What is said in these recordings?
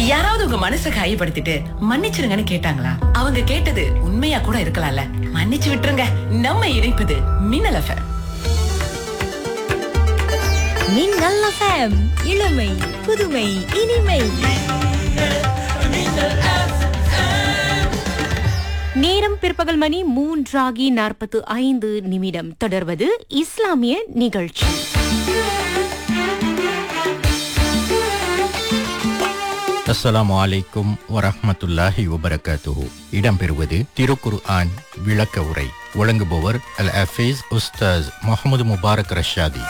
யாராவது உங்க மனசை காயப்படுத்திட்டு மன்னிச்சிருங்கன்னு கேட்டாங்களா அவங்க கேட்டது உண்மையா கூட இருக்கலாம்ல மன்னிச்சு விட்டுருங்க நம்ம இணைப்பது மின்னல் எஃப்எம் மின்னல் எஃப்எம் இளமை புதுமை இனிமை நேரம் பிற்பகல் மணி மூன்றாகி நாற்பத்து ஐந்து நிமிடம் தொடர்வது இஸ்லாமிய நிகழ்ச்சி அஸ்ஸலாமு அலைக்கும் வரஹ்மத்துல்லாஹி வபரகாத்துஹு இடம்பெறுவது திருக்குர் ஆன் விளக்க உரை வழங்குபவர் அல் அஃபீஸ் உஸ்தாஸ் முகமது முபாரக் ரஷாதி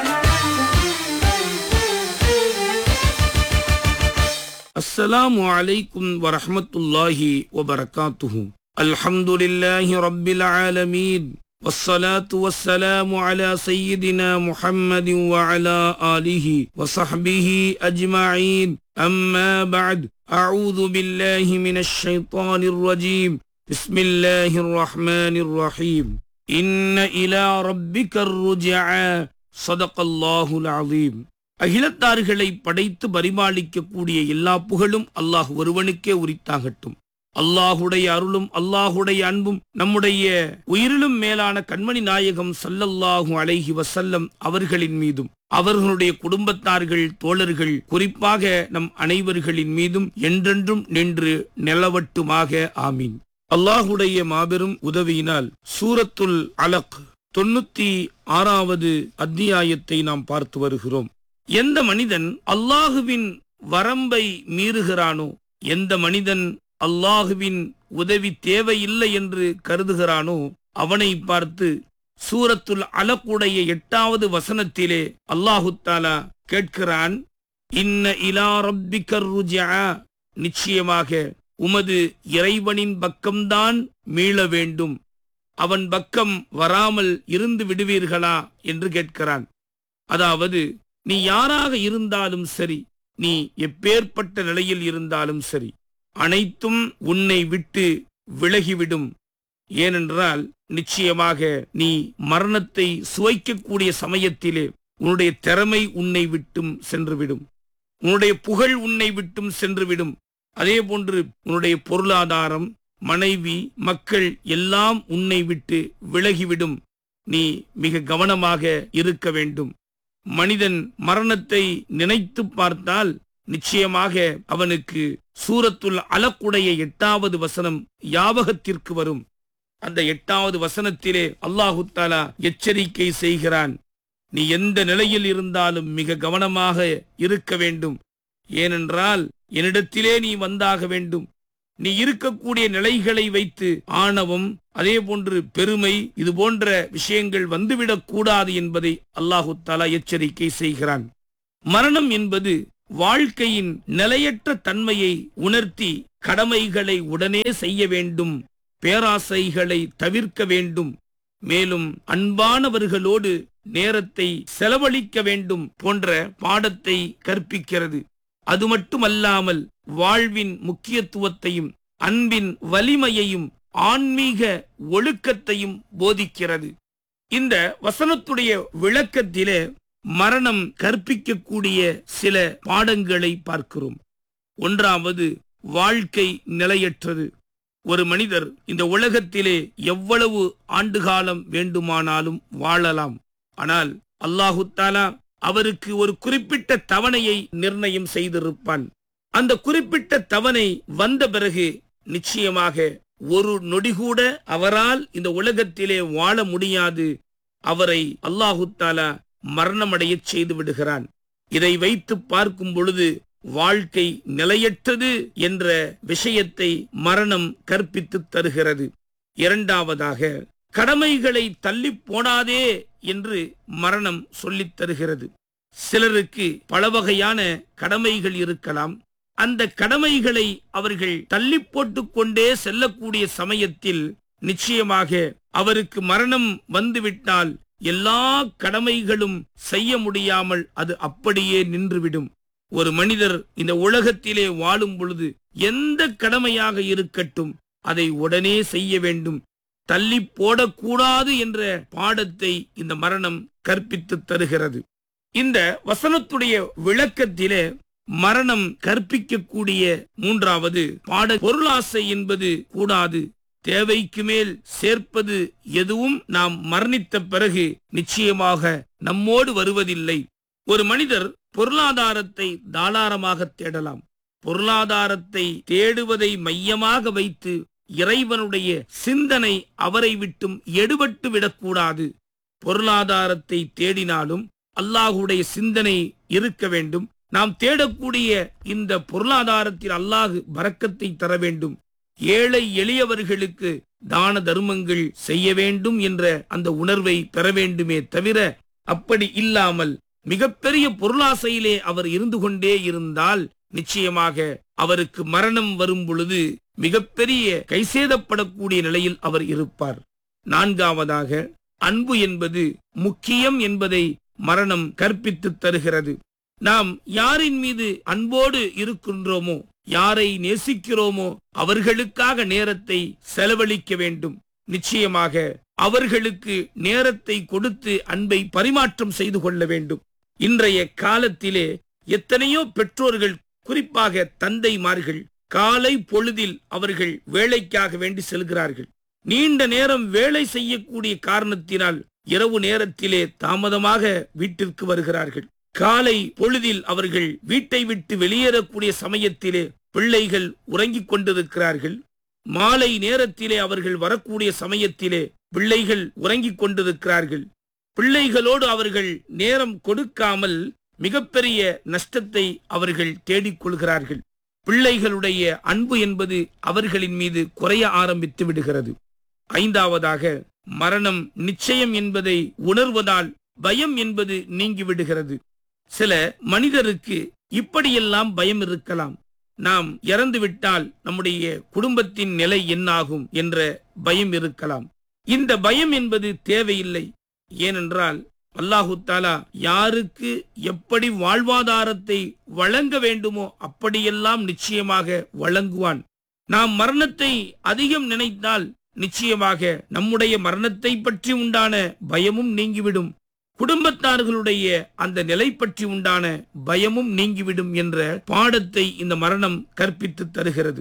السلام عليكم ورحمة الله وبركاته الحمد لله رب العالمين والصلاة والسلام على سيدنا محمد وعلى آله وصحبه أجمعين أما بعد أعوذ بالله من الشيطان الرجيم بسم الله الرحمن الرحيم إن إلى ربك الرجعى صدق الله العظيم அகிலத்தார்களை படைத்து பரிமாளிக்கக்கூடிய எல்லா புகழும் அல்லாஹ் ஒருவனுக்கே உரித்தாகட்டும் அல்லாஹுடைய அருளும் அல்லாஹுடைய அன்பும் நம்முடைய உயிரிலும் மேலான கண்மணி நாயகம் சல்லல்லாஹு அலைஹி வசல்லம் அவர்களின் மீதும் அவர்களுடைய குடும்பத்தார்கள் தோழர்கள் குறிப்பாக நம் அனைவர்களின் மீதும் என்றென்றும் நின்று நிலவட்டுமாக ஆமீன் அல்லாஹுடைய மாபெரும் உதவியினால் சூரத்துல் அலக் தொண்ணூத்தி ஆறாவது அத்தியாயத்தை நாம் பார்த்து வருகிறோம் எந்த மனிதன் அல்லாஹுவின் வரம்பை மீறுகிறானோ எந்த மனிதன் அல்லாஹுவின் உதவி தேவையில்லை என்று கருதுகிறானோ அவனை பார்த்து சூரத்துல் அலக்குடைய எட்டாவது வசனத்திலே அல்லாஹு தாலா கேட்கிறான் இன்ன இலா ரப்பிக்கர் ருஜா நிச்சயமாக உமது இறைவனின் பக்கம்தான் மீள வேண்டும் அவன் பக்கம் வராமல் இருந்து விடுவீர்களா என்று கேட்கிறான் அதாவது நீ யாராக இருந்தாலும் சரி நீ எப்பேற்பட்ட நிலையில் இருந்தாலும் சரி அனைத்தும் உன்னை விட்டு விலகிவிடும் ஏனென்றால் நிச்சயமாக நீ மரணத்தை சுவைக்கக்கூடிய சமயத்திலே உன்னுடைய திறமை உன்னை விட்டும் சென்றுவிடும் உன்னுடைய புகழ் உன்னை விட்டும் சென்றுவிடும் அதே போன்று உன்னுடைய பொருளாதாரம் மனைவி மக்கள் எல்லாம் உன்னை விட்டு விலகிவிடும் நீ மிக கவனமாக இருக்க வேண்டும் மனிதன் மரணத்தை நினைத்து பார்த்தால் நிச்சயமாக அவனுக்கு சூரத்துல் அலக்குடைய எட்டாவது வசனம் யாபகத்திற்கு வரும் அந்த எட்டாவது வசனத்திலே அல்லாஹு தாலா எச்சரிக்கை செய்கிறான் நீ எந்த நிலையில் இருந்தாலும் மிக கவனமாக இருக்க வேண்டும் ஏனென்றால் என்னிடத்திலே நீ வந்தாக வேண்டும் நீ இருக்கக்கூடிய நிலைகளை வைத்து ஆணவம் அதே போன்று பெருமை இது போன்ற விஷயங்கள் வந்துவிடக் கூடாது என்பதை அல்லாஹு தாலா எச்சரிக்கை செய்கிறான் மரணம் என்பது வாழ்க்கையின் நிலையற்ற தன்மையை உணர்த்தி கடமைகளை உடனே செய்ய வேண்டும் பேராசைகளை தவிர்க்க வேண்டும் மேலும் அன்பானவர்களோடு நேரத்தை செலவழிக்க வேண்டும் போன்ற பாடத்தை கற்பிக்கிறது அது மட்டுமல்லாமல் வாழ்வின் முக்கியத்துவத்தையும் அன்பின் வலிமையையும் ஆன்மீக ஒழுக்கத்தையும் போதிக்கிறது இந்த வசனத்துடைய விளக்கத்திலே மரணம் கற்பிக்கக்கூடிய சில பாடங்களை பார்க்கிறோம் ஒன்றாவது வாழ்க்கை நிலையற்றது ஒரு மனிதர் இந்த உலகத்திலே எவ்வளவு ஆண்டுகாலம் வேண்டுமானாலும் வாழலாம் ஆனால் அல்லாஹு தாலா அவருக்கு ஒரு குறிப்பிட்ட தவணையை நிர்ணயம் செய்திருப்பான் அந்த குறிப்பிட்ட தவணை வந்த பிறகு நிச்சயமாக ஒரு நொடி கூட அவரால் இந்த உலகத்திலே வாழ முடியாது அவரை அல்லாஹு தாலா மரணமடையச் செய்து விடுகிறான் இதை வைத்து பார்க்கும் பொழுது வாழ்க்கை நிலையற்றது என்ற விஷயத்தை மரணம் கற்பித்து தருகிறது இரண்டாவதாக கடமைகளை தள்ளி போடாதே என்று மரணம் சொல்லித் தருகிறது சிலருக்கு பல வகையான கடமைகள் இருக்கலாம் அந்த கடமைகளை அவர்கள் தள்ளி போட்டுக் கொண்டே செல்லக்கூடிய சமயத்தில் நிச்சயமாக அவருக்கு மரணம் வந்துவிட்டால் எல்லா கடமைகளும் செய்ய முடியாமல் அது அப்படியே நின்றுவிடும் ஒரு மனிதர் இந்த உலகத்திலே வாழும் பொழுது எந்த கடமையாக இருக்கட்டும் அதை உடனே செய்ய வேண்டும் தள்ளி போடக்கூடாது என்ற பாடத்தை இந்த மரணம் கற்பித்து தருகிறது இந்த வசனத்துடைய விளக்கத்திலே மரணம் கற்பிக்கக்கூடிய மூன்றாவது பாட பொருளாசை என்பது கூடாது தேவைக்கு மேல் சேர்ப்பது எதுவும் நாம் மரணித்த பிறகு நிச்சயமாக நம்மோடு வருவதில்லை ஒரு மனிதர் பொருளாதாரத்தை தாராளமாக தேடலாம் பொருளாதாரத்தை தேடுவதை மையமாக வைத்து இறைவனுடைய சிந்தனை அவரை விட்டும் எடுபட்டு விடக்கூடாது பொருளாதாரத்தை தேடினாலும் அல்லாஹுடைய சிந்தனை இருக்க வேண்டும் நாம் தேடக்கூடிய இந்த பொருளாதாரத்தில் அல்லாஹு பறக்கத்தை தர வேண்டும் ஏழை எளியவர்களுக்கு தான தர்மங்கள் செய்ய வேண்டும் என்ற அந்த உணர்வை பெற வேண்டுமே தவிர அப்படி இல்லாமல் மிகப்பெரிய பொருளாசையிலே அவர் இருந்து கொண்டே இருந்தால் நிச்சயமாக அவருக்கு மரணம் வரும் பொழுது மிகப்பெரிய கைசேதப்படக்கூடிய நிலையில் அவர் இருப்பார் நான்காவதாக அன்பு என்பது முக்கியம் என்பதை மரணம் கற்பித்து தருகிறது நாம் யாரின் மீது அன்போடு இருக்கின்றோமோ யாரை நேசிக்கிறோமோ அவர்களுக்காக நேரத்தை செலவழிக்க வேண்டும் நிச்சயமாக அவர்களுக்கு நேரத்தை கொடுத்து அன்பை பரிமாற்றம் செய்து கொள்ள வேண்டும் இன்றைய காலத்திலே எத்தனையோ பெற்றோர்கள் குறிப்பாக தந்தைமார்கள் காலை பொழுதில் அவர்கள் வேலைக்காக வேண்டி செல்கிறார்கள் நீண்ட நேரம் வேலை செய்யக்கூடிய காரணத்தினால் இரவு நேரத்திலே தாமதமாக வீட்டிற்கு வருகிறார்கள் காலை பொழுதில் அவர்கள் வீட்டை விட்டு வெளியேறக்கூடிய சமயத்திலே பிள்ளைகள் உறங்கிக் கொண்டிருக்கிறார்கள் மாலை நேரத்திலே அவர்கள் வரக்கூடிய சமயத்திலே பிள்ளைகள் உறங்கிக் கொண்டிருக்கிறார்கள் பிள்ளைகளோடு அவர்கள் நேரம் கொடுக்காமல் மிகப்பெரிய நஷ்டத்தை அவர்கள் தேடிக் கொள்கிறார்கள் பிள்ளைகளுடைய அன்பு என்பது அவர்களின் மீது குறைய ஆரம்பித்து விடுகிறது ஐந்தாவதாக மரணம் நிச்சயம் என்பதை உணர்வதால் பயம் என்பது நீங்கிவிடுகிறது சில மனிதருக்கு இப்படியெல்லாம் பயம் இருக்கலாம் நாம் இறந்துவிட்டால் நம்முடைய குடும்பத்தின் நிலை என்னாகும் என்ற பயம் இருக்கலாம் இந்த பயம் என்பது தேவையில்லை ஏனென்றால் அல்லாஹு தாலா யாருக்கு எப்படி வாழ்வாதாரத்தை வழங்க வேண்டுமோ அப்படியெல்லாம் நிச்சயமாக வழங்குவான் நாம் மரணத்தை அதிகம் நினைத்தால் நிச்சயமாக நம்முடைய மரணத்தை பற்றி உண்டான பயமும் நீங்கிவிடும் குடும்பத்தார்களுடைய அந்த நிலை பற்றி உண்டான பயமும் நீங்கிவிடும் என்ற பாடத்தை இந்த மரணம் கற்பித்து தருகிறது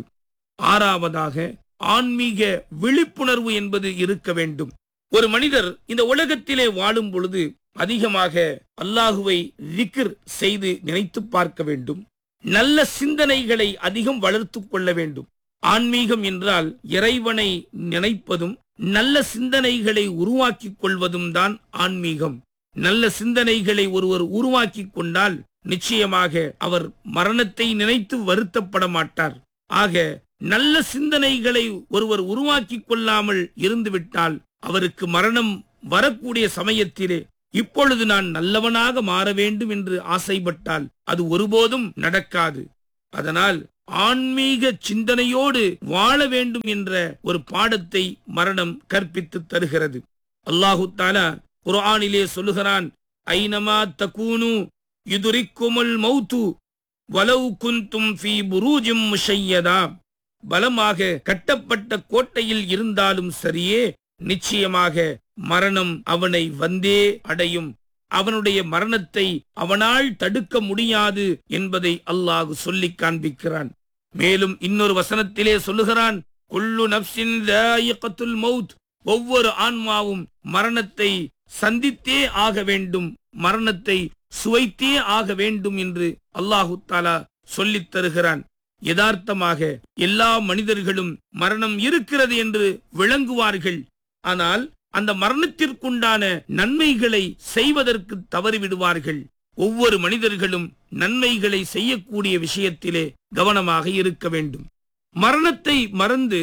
ஆறாவதாக ஆன்மீக விழிப்புணர்வு என்பது இருக்க வேண்டும் ஒரு மனிதர் இந்த உலகத்திலே வாழும் பொழுது அதிகமாக அல்லாஹுவை திக்ர் செய்து நினைத்து பார்க்க வேண்டும் நல்ல சிந்தனைகளை அதிகம் வளர்த்துக் கொள்ள வேண்டும் ஆன்மீகம் என்றால் இறைவனை நினைப்பதும் நல்ல சிந்தனைகளை உருவாக்கிக் கொள்வதும் தான் ஆன்மீகம் நல்ல சிந்தனைகளை ஒருவர் உருவாக்கிக் கொண்டால் நிச்சயமாக அவர் மரணத்தை நினைத்து வருத்தப்பட மாட்டார் ஆக நல்ல சிந்தனைகளை ஒருவர் உருவாக்கிக் கொள்ளாமல் இருந்துவிட்டால் அவருக்கு மரணம் வரக்கூடிய சமயத்திலே இப்பொழுது நான் நல்லவனாக மாற வேண்டும் என்று ஆசைப்பட்டால் அது ஒருபோதும் நடக்காது அதனால் ஆன்மீக சிந்தனையோடு வாழ வேண்டும் என்ற ஒரு பாடத்தை மரணம் கற்பித்து தருகிறது அல்லாஹு தாலா குர்ஆனிலே சொல்லுகிறான் ஐனமா தகூனு யுதுரிக்குமுல் மௌத்து வலவு குந்தும் ஃபீ புரூஜிம் முஷையதா பலமாக கட்டப்பட்ட கோட்டையில் இருந்தாலும் சரியே நிச்சயமாக மரணம் அவனை வந்தே அடையும் அவனுடைய மரணத்தை அவனால் தடுக்க முடியாது என்பதை அல்லாஹ் சொல்லிக் காண்பிக்கிறான் மேலும் இன்னொரு வசனத்திலே சொல்லுகிறான் குல்லு நப்சின் லாயிகத்துல் மௌத் ஒவ்வொரு ஆன்மாவும் மரணத்தை சந்தித்தே ஆக வேண்டும் மரணத்தை சுவைத்தே ஆக வேண்டும் என்று அல்லாஹு தாலா சொல்லித் தருகிறான் யதார்த்தமாக எல்லா மனிதர்களும் மரணம் இருக்கிறது என்று விளங்குவார்கள் ஆனால் அந்த மரணத்திற்குண்டான நன்மைகளை செய்வதற்கு தவறிவிடுவார்கள் ஒவ்வொரு மனிதர்களும் நன்மைகளை செய்யக்கூடிய விஷயத்திலே கவனமாக இருக்க வேண்டும் மரணத்தை மறந்து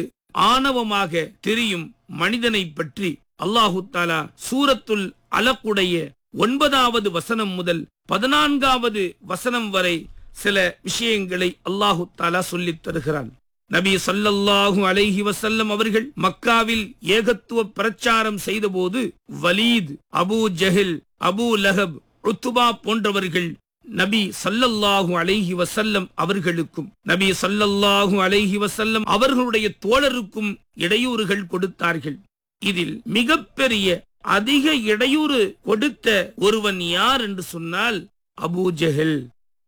ஆணவமாக தெரியும் மனிதனை பற்றி அல்லாஹு தாலா சூரத்துல் அலக்குடைய ஒன்பதாவது வசனம் முதல் பதினான்காவது வசனம் வரை சில விஷயங்களை அல்லாஹு தாலா சொல்லித் தருகிறான் நபி ஸல்லல்லாஹு அலைஹி வஸல்லம் அவர்கள் மக்காவில் ஏகத்துவ பிரச்சாரம் செய்தபோது Walid Abu Jahl Abu Lahab Utba போன்றவர்கள் நபி ஸல்லல்லாஹு அலைஹி வஸல்லம் அவர்களுக்கும் நபி ஸல்லல்லாஹு அலைஹி வஸல்லம் அவர்களுடைய தோழருக்கும் இடையூறுகள் கொடுத்தார்கள் இதில் மிகப்பெரிய அதிக இடையூறு கொடுத்த ஒருவன் யார் என்று சொன்னால் அபூ ஜஹல்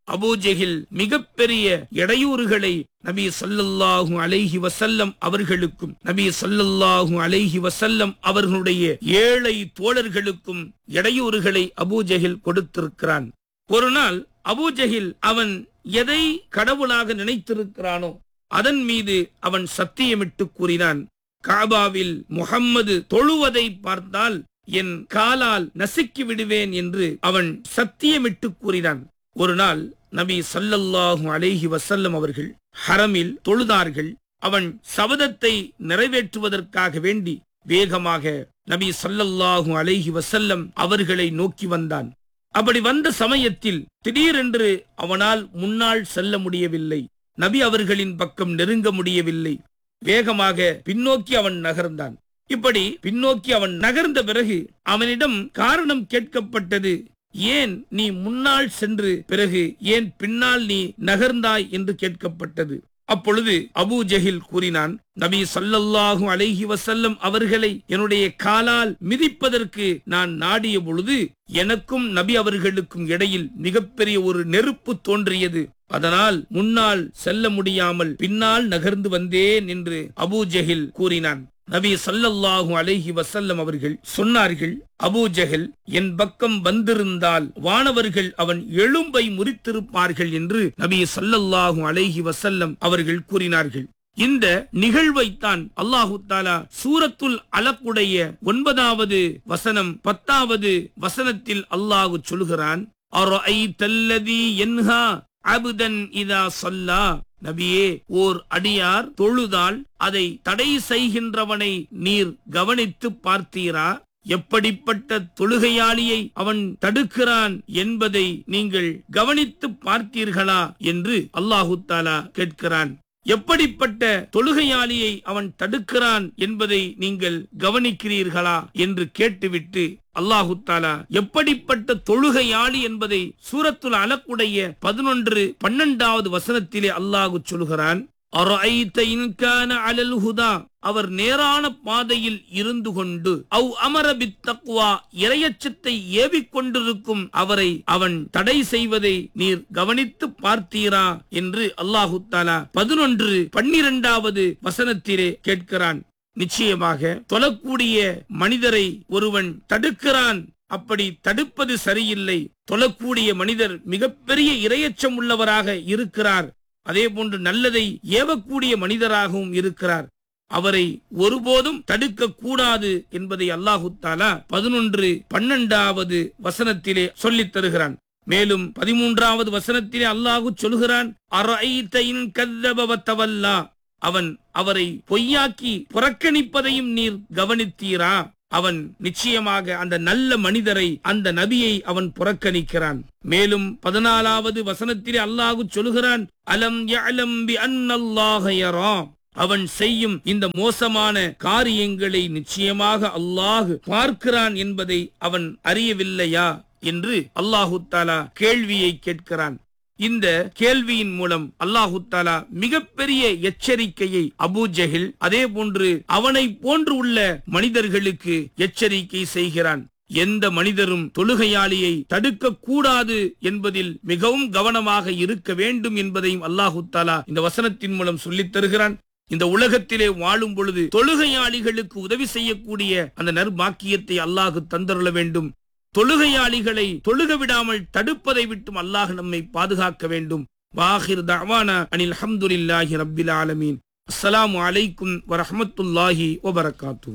அபூஜெகில் மிகப்பெரிய இடையூறுகளை நபி ஸல்லல்லாஹு அலைஹி வஸல்லம் அவர்களுக்கும் நபி ஸல்லல்லாஹு அலைஹி வஸல்லம் அவர்களுடைய ஏழை தோழர்களுக்கும் இடையூறுகளை அபூஜெகில் கொடுத்திருக்கிறான் ஒரு நாள் அபூஜெகில் அவன் எதை கடவுளாக நினைத்திருக்கிறானோ அதன் மீது அவன் சத்தியமிட்டு கூறினான் காபாவில் முகம்மது தொழுவதை பார்த்தால் என் காலால் நசுக்கி விடுவேன் என்று அவன் சத்தியமிட்டு கூறினான் ஒரு நாள் நபி ஸல்லல்லாஹு அலைஹி வஸல்லம் அவர்கள் ஹரமில் தொழுதார்கள் அவன் சபதத்தை நிறைவேற்றுவதற்காக வேண்டி வேகமாக நபி ஸல்லல்லாஹு அலைஹி வஸல்லம் அவர்களை நோக்கி வந்தான் அப்படி வந்த சமயத்தில் திடீரென்று அவனால் முன்னால் செல்ல முடியவில்லை நபி அவர்களின் பக்கம் நெருங்க முடியவில்லை வேகமாக பின்னோக்கி அவன் நகர்ந்தான் இப்படி பின்னோக்கி அவன் நகர்ந்த பிறகு அவனிடம் காரணம் கேட்கப்பட்டது ஏன் நீ முன்னால் சென்று பிறகு ஏன் பின்னால் நீ நகர்ந்தாய் என்று கேட்கப்பட்டது அப்பொழுது அபூ ஜஹில் கூறினான் நபி ஸல்லல்லாஹு அலைஹி வஸல்லம் அவர்களை என்னுடைய காலால் மிதிப்பதற்கு நான் நாடிய பொழுது எனக்கும் நபி அவர்களுக்கும் இடையில் மிகப்பெரிய ஒரு நெருப்பு தோன்றியது அதனால் முன்னால் செல்ல முடியாமல் பின்னால் நகர்ந்து வந்தேன் என்று அபூ ஜஹில் கூறினான் நபி ஸல்லல்லாஹு அலைஹி வஸல்லம் அவர்கள் சொன்னார்கள் அபூ ஜஹல் என் பக்கம் வந்திருந்தால் வானவர்கள் அவன் எலும்பை முறித்திருப்பார்கள் என்று நபி ஸல்லல்லாஹு அலைஹி வஸல்லம் அவர்கள் கூறினார்கள் இந்த நிகழ்வைத்தான் அல்லாஹு தாலா சூரத்துல் அலக்குடைய ஒன்பதாவது வசனம் பத்தாவது வசனத்தில் அல்லாஹு சொல்கிறான் அரஐத்தல்லதி என்ஹா அபுதன் இதா சொல்லா நபியே ஓர் அடியார் தொழுதால் அதை தடை செய்கின்றவனை நீர் கவனித்து பார்த்தீரா எப்படிப்பட்ட தொழுகையாளியை அவன் தடுக்கிறான் என்பதை நீங்கள் கவனித்து பார்த்தீர்களா என்று அல்லாஹு தாலா கேட்கிறான் எப்படிப்பட்ட தொழுகையாளியை அவன் தடுக்கிறான் என்பதை நீங்கள் கவனிக்கிறீர்களா என்று கேட்டுவிட்டு அல்லாஹு தாலா எப்படிப்பட்ட தொழுகையாளி என்பதை சூரத்துல் அலக்குடைய பதினொன்று பன்னெண்டாவது வசனத்திலே அல்லாஹு சொல்கிறான் அரஐத்த இன்கான அலல் ஹுதா அவர் நேரான பாதையில் இருந்து கொண்டு அவ் அமர பித்தக்வா இரையச்சத்தை ஏவிக் கொண்டிருக்கும் அவரை அவன் தடை செய்வதை நீர் கவனித்து பார்த்தீரா என்று அல்லாஹு தாலா பதினொன்று பன்னிரண்டாவது வசனத்திலே கேட்கிறான் நிச்சயமாக தொழக்கூடிய மனிதரை ஒருவன் தடுக்கிறான் அப்படி தடுப்பது சரியில்லை தொழக்கூடிய மனிதர் மிகப்பெரிய இரையச்சம் உள்ளவராக இருக்கிறார் அதே போன்று நல்லதை ஏவக்கூடிய மனிதராகவும் இருக்கிறார் அவரை ஒருபோதும் தடுக்க கூடாது என்பதை அல்லாஹு தாலா பதினொன்று பன்னெண்டாவது வசனத்திலே சொல்லித் தருகிறான் மேலும் பதிமூன்றாவது வசனத்திலே அல்லாஹு சொல்கிறான் அரைத்தையின் கத்தபவத்தவல்லா அவன் அவரை பொய்யாக்கி புறக்கணிப்பதையும் நீர் கவனித்தீரா அவன் நிச்சயமாக அந்த நல்ல மனிதரை அந்த நபியை அவன் புறக்கணிக்கிறான் மேலும் பதினாலாவது வசனத்திலே அல்லாஹு சொல்கிறான் அலம் யஅலம் பி அன்னல்லாஹ யரா அவன் செய்யும் இந்த மோசமான காரியங்களை நிச்சயமாக அல்லாஹு பார்க்கிறான் என்பதை அவன் அறியவில்லையா என்று அல்லாஹு தாலா கேள்வியை கேட்கிறான் இந்த கேள்வியின் மூலம் அல்லாஹு தாலா மிகப்பெரிய எச்சரிக்கையை அபூ ஜஹில் அதே போன்று அவனை போன்று உள்ள மனிதர்களுக்கு எச்சரிக்கை செய்கிறான் எந்த மனிதரும் தொழுகையாளியை தடுக்க கூடாது என்பதில் மிகவும் கவனமாக இருக்க வேண்டும் என்பதையும் அல்லாஹு தாலா இந்த வசனத்தின் மூலம் சொல்லித் தருகிறான் இந்த உலகத்திலே வாழும் பொழுது தொழுகையாளிகளுக்கு உதவி செய்யக்கூடிய அந்த நற்பாக்கியத்தை அல்லாஹு தந்தருள வேண்டும் தொழுகையாளிகளை தொழுக விடாமல் தடுப்பதை விட்டும் அல்லாஹ் நம்மை பாதுகாக்க வேண்டும் வாஹிர் தவானா அனில் ஹம்துலில்லாஹி ரப்பில் ஆலமீன் அஸ்ஸலாமு அலைக்கும் வரஹ்மத்துல்லாஹி வபரகாத்து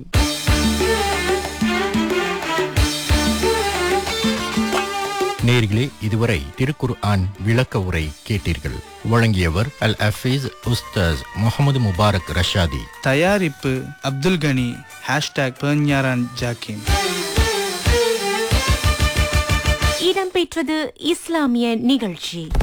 நேர்களே இதுவரை திருக்குர் ஆன் விளக்க உரை கேட்டீர்கள் வழங்கியவர் அல் அஃபீஸ் உஸ்தாஸ் முகமது முபாரக் ரஷாதி தயாரிப்பு அப்துல் கனி ஹேஷ்டாக் பெர்ஞாரான் ஜாக்கிம் இடம்பெற்றது இஸ்லாமிய நிகழ்ச்சி